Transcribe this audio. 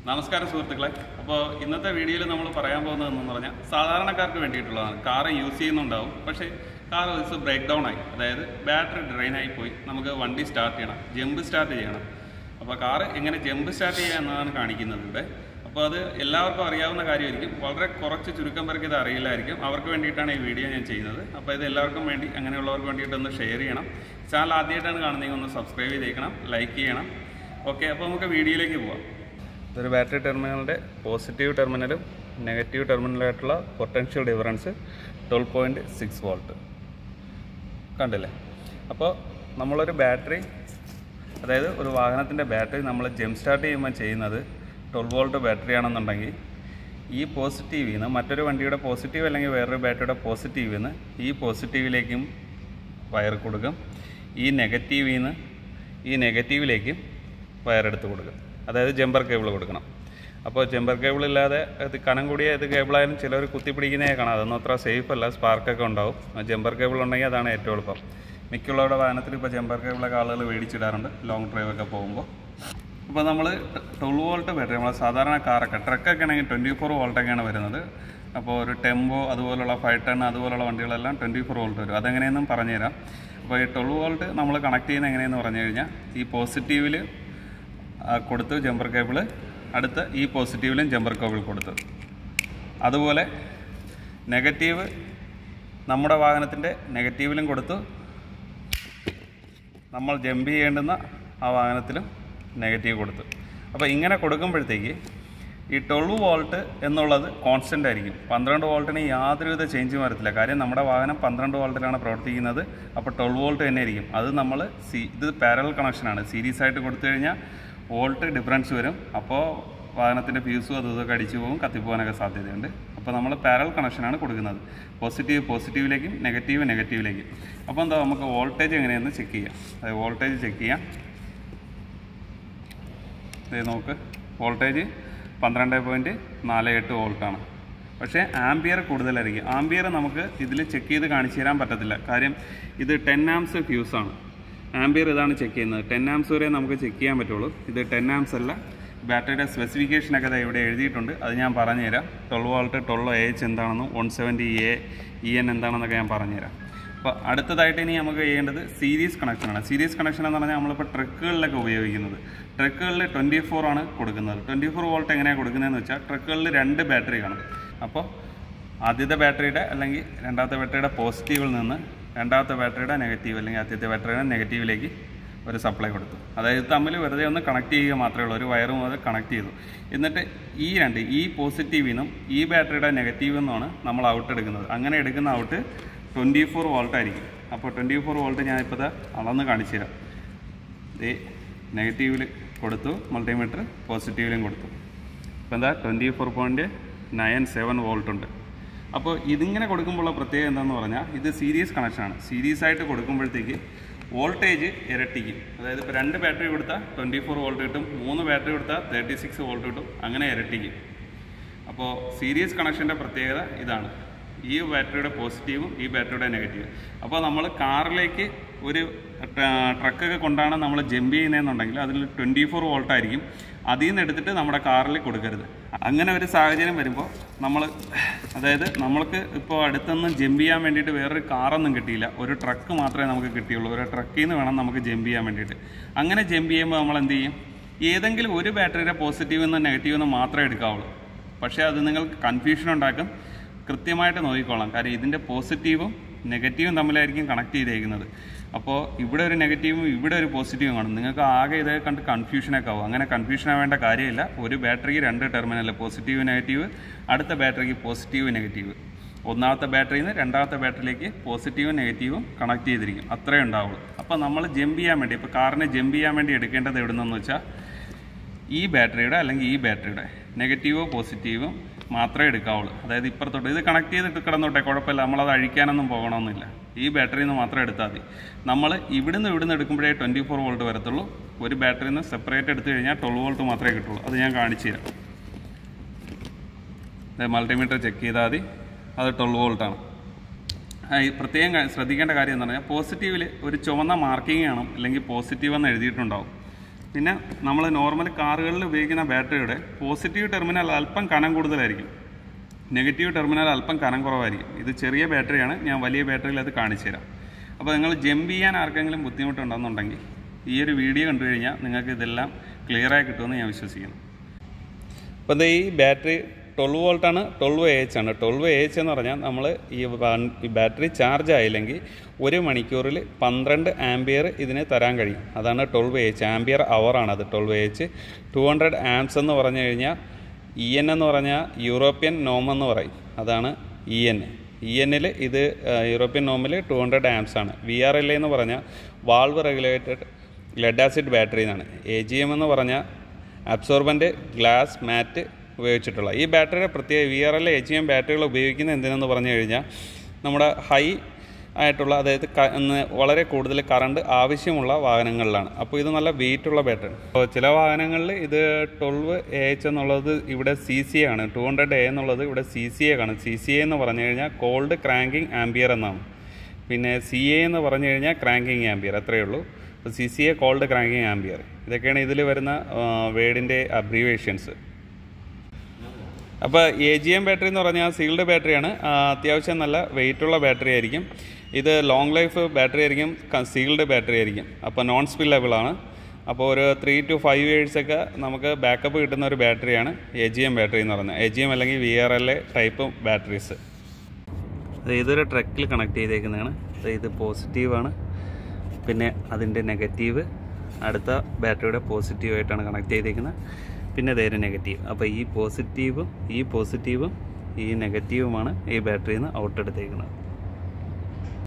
നമസ്കാരം സുഹൃത്തുക്കളെ അപ്പോൾ ഇന്നത്തെ വീഡിയോയിൽ നമ്മൾ പറയാൻ പോകുന്നതെന്ന് പറഞ്ഞാൽ സാധാരണക്കാർക്ക് വേണ്ടിയിട്ടുള്ളതാണ് കാർ യൂസ് ചെയ്യുന്നുണ്ടാവും പക്ഷേ കാർ ഒരു ബ്രേക്ക് ഡൗൺ ആയി അതായത് ബാറ്ററി ഡ്രെയിൻ ആയി പോയി നമുക്ക് വണ്ടി സ്റ്റാർട്ട് ചെയ്യണം ജമ്പ് സ്റ്റാർട്ട് ചെയ്യണം അപ്പോൾ കാർ എങ്ങനെ ജമ്പ് സ്റ്റാർട്ട് ചെയ്യുക എന്നതാണ് കാണിക്കുന്നത് ഇവിടെ അപ്പോൾ അത് എല്ലാവർക്കും അറിയാവുന്ന കാര്യമായിരിക്കും വളരെ കുറച്ച് ചുരുക്കം പേർക്ക് ഇത് അറിയില്ലായിരിക്കും അവർക്ക് വേണ്ടിയിട്ടാണ് ഈ വീഡിയോ ഞാൻ ചെയ്യുന്നത് അപ്പോൾ ഇത് എല്ലാവർക്കും വേണ്ടി അങ്ങനെയുള്ളവർക്ക് വേണ്ടിയിട്ട് ഒന്ന് ഷെയർ ചെയ്യണം ചാനൽ ആദ്യമായിട്ടാണ് കാണുന്നതെങ്കിൽ ഒന്ന് സബ്സ്ക്രൈബ് ചെയ്തേക്കണം ലൈക്ക് ചെയ്യണം ഓക്കെ അപ്പോൾ നമുക്ക് വീഡിയോയിലേക്ക് പോവാം ഇതൊരു ബാറ്ററി ടെർമിനലിൻ്റെ പോസിറ്റീവ് ടെർമിനലും നെഗറ്റീവ് ടെർമിനലായിട്ടുള്ള potential difference twelve point six volt കണ്ടില്ലേ അപ്പോൾ നമ്മളൊരു ബാറ്ററി അതായത് ഒരു വാഹനത്തിൻ്റെ ബാറ്ററി നമ്മൾ ജം സ്റ്റാർട്ട് ചെയ്യുമ്പോൾ ചെയ്യുന്നത് ട്വൽവ് വോൾട്ട് ബാറ്ററി ആണെന്നുണ്ടെങ്കിൽ ഈ പോസിറ്റീവിൽ നിന്ന് മറ്റൊരു വണ്ടിയുടെ പോസിറ്റീവ് അല്ലെങ്കിൽ വേറൊരു ബാറ്ററിയുടെ പോസിറ്റീവിൽ നിന്ന് ഈ പോസിറ്റീവിലേക്കും വയർ കൊടുക്കും ഈ നെഗറ്റീവിൽ നിന്ന് ഈ നെഗറ്റീവിലേക്കും വയറെടുത്ത് കൊടുക്കും അതായത് ജമ്പർ കേബിൾ കൊടുക്കണം അപ്പോൾ ജമ്പർ കേബിൾ ഇല്ലാതെ ഇത് കനം കൂടിയ ഇത് കേബിളായാലും ചിലർ കുത്തിപ്പിടിക്കുന്നേ കാണാം അതൊന്നും അത്ര സേഫ് അല്ല സ്പാർക്കൊക്കെ ഉണ്ടാവും ജമ്പർ കേബിൾ ഉണ്ടെങ്കിൽ അതാണ് ഏറ്റവും എളുപ്പം മിക്കുള്ളവരുടെ വാഹനത്തിൽ ഇപ്പോൾ ജമ്പർ കേബിളൊക്കെ ആളുകൾ മേടിച്ചിടാറുണ്ട് ലോങ് ഡ്രൈവ് ഒക്കെ പോകുമ്പോൾ അപ്പോൾ നമ്മൾ ട്വൽവ് വോൾട്ട് ബാറ്ററി നമ്മളെ സാധാരണ കാറൊക്കെ ട്രക്കൊക്കെ ആണെങ്കിൽ ട്വൻറ്റി ഫോർ വോൾട്ടൊക്കെയാണ് വരുന്നത് അപ്പോൾ ഒരു ടെമ്പോ അതുപോലുള്ള ഫൈവ് ടൺ അതുപോലുള്ള വണ്ടികളെല്ലാം ട്വൻറ്റി ഫോർ വോൾട്ട് വരും അതെങ്ങനെയെന്നും പറഞ്ഞുതരാം അപ്പോൾ ഈ ട്വൽവ് വോൾട്ട് നമ്മൾ കണക്ട് ചെയ്യുന്ന എങ്ങനെയെന്ന് പറഞ്ഞു കഴിഞ്ഞാൽ ഈ പോസിറ്റീവിൽ കൊടുത്തു ജമ്പർ കേബിൾ അടുത്ത് ഈ പോസിറ്റീവിലും ജമ്പർ കേബിൾ കൊടുത്തു അതുപോലെ നെഗറ്റീവ് നമ്മുടെ വാഹനത്തിൻ്റെ നെഗറ്റീവിലും കൊടുത്തു നമ്മൾ ജമ്പ് ചെയ്യേണ്ടുന്ന ആ വാഹനത്തിലും നെഗറ്റീവ് കൊടുത്തു അപ്പോൾ ഇങ്ങനെ കൊടുക്കുമ്പോഴത്തേക്ക് ഈ ട്വൽവ് വോൾട്ട് എന്നുള്ളത് കോൺസ്റ്റൻ്റ് ആയിരിക്കും പന്ത്രണ്ട് വോൾട്ടിന് യാതൊരുവിധ ചേഞ്ചും വരത്തില്ല കാര്യം നമ്മുടെ വാഹനം പന്ത്രണ്ട് വോൾട്ടിലാണ് പ്രവർത്തിക്കുന്നത് അപ്പോൾ ട്വൽവ് വോൾട്ട് തന്നെ ആയിരിക്കും അത് നമ്മൾ സി ഇത് പാരൽ കണക്ഷനാണ് സീരീസ് ആയിട്ട് കൊടുത്തു കഴിഞ്ഞാൽ വോൾട്ട് ഡിഫറൻസ് വരും അപ്പോൾ വാഹനത്തിൻ്റെ ഫ്യൂസും അതും ഇതൊക്കെ അടിച്ചു പോകും കത്തിപ്പോകാനൊക്കെ സാധ്യതയുണ്ട് അപ്പോൾ നമ്മൾ പാരൽ കണക്ഷനാണ് കൊടുക്കുന്നത് പോസിറ്റീവ് പോസിറ്റീവിലേക്കും നെഗറ്റീവ് നെഗറ്റീവിലേക്കും അപ്പോൾ എന്താ നമുക്ക് വോൾട്ടേജ് എങ്ങനെയെന്ന് ചെക്ക് ചെയ്യാം അതായത് വോൾട്ടേജ് ചെക്ക് ചെയ്യാം ഇത് നോക്ക് വോൾട്ടേജ് പന്ത്രണ്ട് പോയിൻറ്റ് നാല് എട്ട് വോൾട്ടാണ് പക്ഷേ ആംബിയർ കൂടുതലായിരിക്കും ആംബിയർ നമുക്ക് ഇതിൽ ചെക്ക് ചെയ്ത് കാണിച്ചു തരാൻ പറ്റത്തില്ല കാര്യം ഇത് ടെൻ ആംസ് ഫ്യൂസാണ് ആംബിയർ ഇതാണ് ചെക്ക് ചെയ്യുന്നത് ടെൻ ആംസ് വരെ നമുക്ക് ചെക്ക് ചെയ്യാൻ പറ്റുള്ളൂ ഇത് ടെൻ ആംസ് അല്ല ബാറ്ററിയുടെ സ്പെസിഫിക്കേഷനൊക്കെ ദാ ഇവിടെ എഴുതിയിട്ടുണ്ട് അത് ഞാൻ പറഞ്ഞുതരാം twelve volt twelve A H എന്താണെന്നും one seventy A E N എന്താണെന്നൊക്കെ ഞാൻ പറഞ്ഞുതരാം അപ്പോൾ അടുത്തതായിട്ട് ഇനി നമുക്ക് ചെയ്യേണ്ടത് സീരീസ് കണക്ഷനാണ് സീരീസ് കണക്ഷൻ എന്ന് പറഞ്ഞാൽ നമ്മളിപ്പോൾ ട്രക്കുകളിലൊക്കെ ഉപയോഗിക്കുന്നത് ട്രക്കുകളിൽ ട്വൻറ്റി ഫോർ ആണ് കൊടുക്കുന്നത് ട്വൻറ്റി ഫോർ വോൾട്ട് എങ്ങനെയാണ് കൊടുക്കുന്നതെന്ന് വെച്ചാൽ ട്രക്കുകളിൽ രണ്ട് ബാറ്ററി കാണും അപ്പോൾ ആദ്യത്തെ ബാറ്ററിയുടെ അല്ലെങ്കിൽ രണ്ടാമത്തെ ബാറ്ററിയുടെ പോസിറ്റീവിൽ നിന്ന് രണ്ടാമത്തെ ബാറ്ററിയുടെ നെഗറ്റീവ് അല്ലെങ്കിൽ ആദ്യത്തെ ബാറ്ററിയുടെ നെഗറ്റീവിലേക്ക് ഒരു സപ്ലൈ കൊടുത്തു അതായത് തമ്മിൽ വെറുതെ ഒന്ന് കണക്ട് ചെയ്യുക മാത്രമേ ഉള്ളൂ ഒരു വയറും അത് കണക്ട് ചെയ്തു എന്നിട്ട് ഈ രണ്ട് ഈ പോസിറ്റീവിൽ നിന്നും ഈ ബാറ്ററിയുടെ നെഗറ്റീവ് നിന്നാണ് നമ്മൾ ഔട്ട് എടുക്കുന്നത് അങ്ങനെ എടുക്കുന്ന ഔട്ട് ട്വൻറ്റി ഫോർ വോൾട്ട് ആയിരിക്കും അപ്പോൾ ട്വൻറ്റി ഫോർ വോൾട്ട് ഞാനിപ്പോൾ അളന്ന് കാണിച്ചു തരാം ഇത് നെഗറ്റീവിൽ കൊടുത്തു മൾട്ടിമീറ്റർ പോസിറ്റീവിലും കൊടുത്തു അപ്പോൾ എന്താ twenty four point nine seven volt ഉണ്ട് അപ്പോൾ ഇതിങ്ങനെ കൊടുക്കുമ്പോഴുള്ള പ്രത്യേകത എന്താണെന്ന് പറഞ്ഞാൽ ഇത് സീരീസ് കണക്ഷനാണ് സീരീസ് ആയിട്ട് കൊടുക്കുമ്പോഴത്തേക്ക് വോൾട്ടേജ് ഇരട്ടിക്കും അതായത് ഇപ്പോൾ രണ്ട് ബാറ്ററി കൊടുത്താൽ ട്വൻറ്റി ഫോർ വോൾട്ട് കിട്ടും മൂന്ന് ബാറ്ററി കൊടുത്താൽ തേർട്ടി സിക്സ് വോൾട്ട് കിട്ടും അങ്ങനെ ഇരട്ടിക്കും അപ്പോൾ സീരീസ് കണക്ഷൻ്റെ പ്രത്യേകത ഇതാണ് ഈ ബാറ്ററിയുടെ പോസിറ്റീവും ഈ ബാറ്ററിയുടെ നെഗറ്റീവും അപ്പോൾ നമ്മൾ കാറിലേക്ക് ഒരു ട്രക്കൊക്കെ കൊണ്ടാണ് നമ്മൾ ജമ്പ് ചെയ്യുന്നതെന്നുണ്ടെങ്കിൽ അതിൽ ട്വൻറ്റി ഫോർ വോൾട്ട് ആയിരിക്കും അതിൽ നിന്ന് എടുത്തിട്ട് നമ്മുടെ കാറിൽ കൊടുക്കരുത് അങ്ങനെ ഒരു സാഹചര്യം വരുമ്പോൾ നമ്മൾ അതായത് നമ്മൾക്ക് ഇപ്പോൾ അടുത്തൊന്നും ജമ്പ് ചെയ്യാൻ വേണ്ടിയിട്ട് വേറൊരു കാറൊന്നും കിട്ടിയില്ല ഒരു ട്രക്ക് മാത്രമേ നമുക്ക് കിട്ടിയുള്ളൂ ഒരു ട്രക്കിൽ നിന്ന് വേണം നമുക്ക് ജമ്പ് ചെയ്യാൻ വേണ്ടിയിട്ട് അങ്ങനെ ജമ്പ് ചെയ്യുമ്പോൾ നമ്മൾ എന്ത് ചെയ്യും ഏതെങ്കിലും ഒരു ബാറ്ററിയുടെ പോസിറ്റീവ് നിന്ന് നെഗറ്റീവ് നിന്ന് മാത്രമേ എടുക്കാവുള്ളൂ പക്ഷേ അത് നിങ്ങൾക്ക് കൺഫ്യൂഷൻ ഉണ്ടാക്കും കൃത്യമായിട്ട് നോക്കിക്കോളാം കാര്യം ഇതിൻ്റെ പോസിറ്റീവും നെഗറ്റീവും തമ്മിലായിരിക്കും കണക്ട് ചെയ്തേക്കുന്നത് അപ്പോൾ ഇവിടെ ഒരു നെഗറ്റീവും ഇവിടെ ഒരു പോസിറ്റീവും കാണും നിങ്ങൾക്ക് ആകെ ഇതേ കണ്ട് കൺഫ്യൂഷനൊക്കെ ആവും അങ്ങനെ കൺഫ്യൂഷൻ ആവേണ്ട കാര്യമില്ല ഒരു ബാറ്ററിക്ക് രണ്ട് ടെർമിനൽ പോസിറ്റീവ് നെഗറ്റീവ് അടുത്ത ബാറ്ററിക്ക് പോസിറ്റീവ് നെഗറ്റീവ് ഒന്നാമത്തെ ബാറ്ററിയിൽ നിന്ന് രണ്ടാമത്തെ ബാറ്ററിയിലേക്ക് പോസിറ്റീവും നെഗറ്റീവും കണക്ട് ചെയ്തിരിക്കും അത്രേ ഉണ്ടാവുള്ളൂ അപ്പോൾ നമ്മൾ ജമ്പ് ചെയ്യാൻ വേണ്ടി ഇപ്പോൾ കാറിനെ ജമ്പ് ചെയ്യാൻ വേണ്ടി എടുക്കേണ്ടത് എവിടുന്നെന്ന് വെച്ചാൽ ഈ ബാറ്ററിയുടെ അല്ലെങ്കിൽ ഈ ബാറ്ററിയുടെ നെഗറ്റീവോ പോസിറ്റീവും മാത്രമേ എടുക്കാവുള്ളൂ അതായത് ഇപ്പുറത്തോട്ട് ഇത് കണക്ട് ചെയ്തിട്ട് കിടന്നോട്ടെ കുഴപ്പമില്ല നമ്മളത് അഴിക്കാനൊന്നും പോകണമെന്നില്ല ഈ ബാറ്ററിയിൽ നിന്ന് മാത്രം എടുത്താൽ മതി നമ്മൾ ഇവിടുന്ന് ഇവിടുന്ന് എടുക്കുമ്പോഴേ ട്വൻറ്റി ഫോർ വോൾട്ട് വരത്തുള്ളൂ ഒരു ബാറ്ററിയിൽ നിന്ന് സെപ്പറേറ്റ് എടുത്തു കഴിഞ്ഞാൽ ട്വൽവ് വോൾട്ട് മാത്രമേ കിട്ടുള്ളൂ അത് ഞാൻ കാണിച്ചു തരാം മൾട്ടിമീറ്റർ ചെക്ക് ചെയ്താൽ മതി അത് ട്വൽവ് വോൾട്ടാണ് ഈ പ്രത്യേകം കാ- ശ്രദ്ധിക്കേണ്ട കാര്യം എന്ന് പറഞ്ഞാൽ പോസിറ്റീവിൽ ഒരു ചുവന്ന മാർക്കിംഗ് കാണും അല്ലെങ്കിൽ പോസിറ്റീവ് എന്ന് എഴുതിയിട്ടുണ്ടാവും പിന്നെ നമ്മൾ നോർമൽ കാറുകളിൽ ഉപയോഗിക്കുന്ന ബാറ്ററിയുടെ പോസിറ്റീവ് ടെർമിനൽ അല്പം കനം കൂടുതലായിരിക്കും നെഗറ്റീവ് ടെർമിനൽ അല്പം കനം കുറവായിരിക്കും ഇത് ചെറിയ ബാറ്ററിയാണ് ഞാൻ വലിയ ബാറ്ററിയിൽ അത് കാണിച്ചു തരാം അപ്പോൾ നിങ്ങൾ ജമ്പ് ചെയ്യാൻ ആർക്കെങ്കിലും ബുദ്ധിമുട്ടുണ്ടെന്നുണ്ടെങ്കിൽ ഈ ഒരു വീഡിയോ കണ്ടു കഴിഞ്ഞാൽ നിങ്ങൾക്ക് ഇതെല്ലാം ക്ലിയറായി കിട്ടുമെന്ന് ഞാൻ വിശ്വസിക്കുന്നു അപ്പോൾ ഇത് ഈ ബാറ്ററി ട്വൽവ് വോൾട്ടാണ് ട്വൽവ് എ എച്ച് ആണ് ട്വൽവ് എ എച്ച് എന്ന് പറഞ്ഞാൽ നമ്മൾ ഈ വൺ- ഈ ബാറ്ററി ചാർജ് ആയില്ലെങ്കിൽ ഒരു മണിക്കൂറിൽ പന്ത്രണ്ട് ആംബിയർ ഇതിന് തരാൻ കഴിയും അതാണ് ട്വൽവ് എ എച്ച് ആംബിയർ ആണ് അത് twelve A H two hundred amps എന്ന് പറഞ്ഞു കഴിഞ്ഞാൽ ഇ എൻ എന്ന് പറഞ്ഞാൽ യൂറോപ്യൻ നോം എന്ന് പറയും അതാണ് ഇ എൻ ഇ എന്നിൽ ഇത് ആ, യൂറോപ്യൻ നോമിൽ ടു ഹൺഡ്രഡ് ആംസ് ആണ് വി ആർ എൽ എന്ന് പറഞ്ഞാൽ valve regulated lead acid battery എന്നാണ് എ ജി എം എന്ന് പറഞ്ഞാൽ അബ്സോർബൻ്റ് ഗ്ലാസ് മാറ്റ് ഉപയോഗിച്ചിട്ടുള്ള ഈ ബാറ്ററിയുടെ പ്രത്യേക V R L H M ബാറ്ററികൾ ഉപയോഗിക്കുന്നത് എന്തിനെന്ന് പറഞ്ഞു കഴിഞ്ഞാൽ നമ്മുടെ ഹൈ ആയിട്ടുള്ള അതായത് ക- എന്ന് വളരെ കൂടുതൽ കറണ്ട് ആവശ്യമുള്ള വാഹനങ്ങളിലാണ് അപ്പോൾ ഇത് നല്ല വെയിറ്റ് ഉള്ള ബാറ്ററി അപ്പോൾ ചില വാഹനങ്ങളിൽ ഇത് ട്വൽവ് എ എച്ച് എന്നുള്ളത് ഇവിടെ സി സി ആണ് ടു ഹൺഡ്രഡ് എ എന്നുള്ളത് ഇവിടെ സി സി എ കാണും സി സി എ എന്ന് പറഞ്ഞു കഴിഞ്ഞാൽ കോൾഡ് ക്രാങ്കിങ് ആംബിയർ എന്നാണ് പിന്നെ സി എ എന്ന് പറഞ്ഞു കഴിഞ്ഞാൽ ക്രാങ്കിങ് ആംബിയർ അത്രയേ ഉള്ളൂ അപ്പോൾ C C A cold cranking ampere ഇതൊക്കെയാണ് ഇതിൽ വരുന്ന വേർഡിൻ്റെ അബ്രീവേഷൻസ് അപ്പോൾ എ ജി എം ബാറ്ററി എന്ന് പറഞ്ഞാൽ സീൽഡ് ബാറ്ററിയാണ് ആ, അത്യാവശ്യം നല്ല വെയിറ്റുള്ള ബാറ്ററി ആയിരിക്കും ഇത് ലോങ് ലൈഫ് ബാറ്ററി ആയിരിക്കും സീൽഡ് ബാറ്ററി ആയിരിക്കും അപ്പോൾ നോൺ സ്പില്ലബിൾ ആണ് അപ്പോൾ ഒരു ത്രീ ടു ഫൈവ് ഇയേഴ്സൊക്കെ നമുക്ക് ബാക്കപ്പ് കിട്ടുന്ന ഒരു ബാറ്ററിയാണ് എ ജി എം ബാറ്ററി എന്ന് പറയുന്നത് എ ജി എം അല്ലെങ്കിൽ V R L A type batteries ഇതൊരു ട്രക്കിൽ കണക്ട് ചെയ്തേക്കുന്നതാണ് ദേ ഇത് പോസിറ്റീവാണ് പിന്നെ അതിൻ്റെ നെഗറ്റീവ് അടുത്ത ബാറ്ററിയുടെ പോസിറ്റീവായിട്ടാണ് കണക്ട് ചെയ്തേക്കുന്നത് പിന്നെ ഇതേ നെഗറ്റീവ് അപ്പോൾ ഈ പോസിറ്റീവും ഈ പോസിറ്റീവും ഈ നെഗറ്റീവുമാണ് ഈ ബാറ്ററിയിൽ നിന്ന് ഔട്ട് എടുത്തേക്കുന്നത്